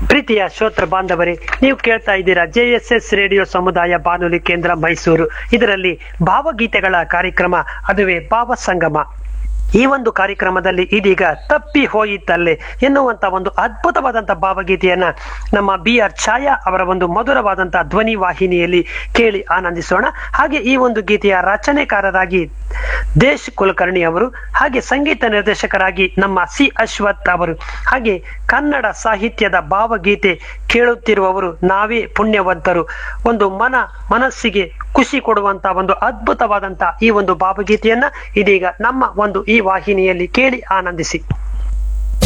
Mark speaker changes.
Speaker 1: ಪ್ರೀತಿಯ ಶ್ರೋತೃ ಬಾಂಧವರೇ ನೀವು ಕೇಳ್ತಾ ಇದ್ದೀರಾ ಜೆ ಎಸ್ ಎಸ್ ರೇಡಿಯೋ ಸಮುದಾಯ ಬಾನುಲಿ ಕೇಂದ್ರ ಮೈಸೂರು ಇದರಲ್ಲಿ ಭಾವಗೀತೆಗಳ ಕಾರ್ಯಕ್ರಮ ಅದುವೇ ಭಾವ ಸಂಗಮ ಈ ಒಂದು ಕಾರ್ಯಕ್ರಮದಲ್ಲಿ ಇದೀಗ ತಪ್ಪಿ ಹೋಯಿತಲ್ಲೇ ಎನ್ನುವಂತ ಒಂದು ಅದ್ಭುತವಾದಂತ ಭಾವಗೀತೆಯನ್ನ ನಮ್ಮ ಬಿ ಆರ್ ಛಾಯಾ ಅವರ ಒಂದು ಮಧುರವಾದಂತಹ ಧ್ವನಿ ವಾಹಿನಿಯಲ್ಲಿ ಕೇಳಿ ಆನಂದಿಸೋಣ ಹಾಗೆ ಈ ಒಂದು ಗೀತೆಯ ರಚನೆಕಾರರಾಗಿ ದೇಶ್ ಕುಲಕರ್ಣಿ ಅವರು ಹಾಗೆ ಸಂಗೀತ ನಿರ್ದೇಶಕರಾಗಿ ನಮ್ಮ ಸಿ ಅಶ್ವಥ್ ಅವರು ಹಾಗೆ ಕನ್ನಡ ಸಾಹಿತ್ಯದ ಭಾವಗೀತೆ ಕೇಳುತ್ತಿರುವವರು ನಾವೇ ಪುಣ್ಯವಂತರು ಒಂದು ಮನ ಮನಸ್ಸಿಗೆ ಖುಷಿ ಕೊಡುವಂತ ಒಂದು ಅದ್ಭುತವಾದಂತ ಈ ಒಂದು ಭಾವಗೀತೆಯನ್ನ ಇದೀಗ ನಮ್ಮ ಒಂದು ಈ ವಾಹಿನಿಯಲ್ಲಿ ಕೇಳಿ ಆನಂದಿಸಿ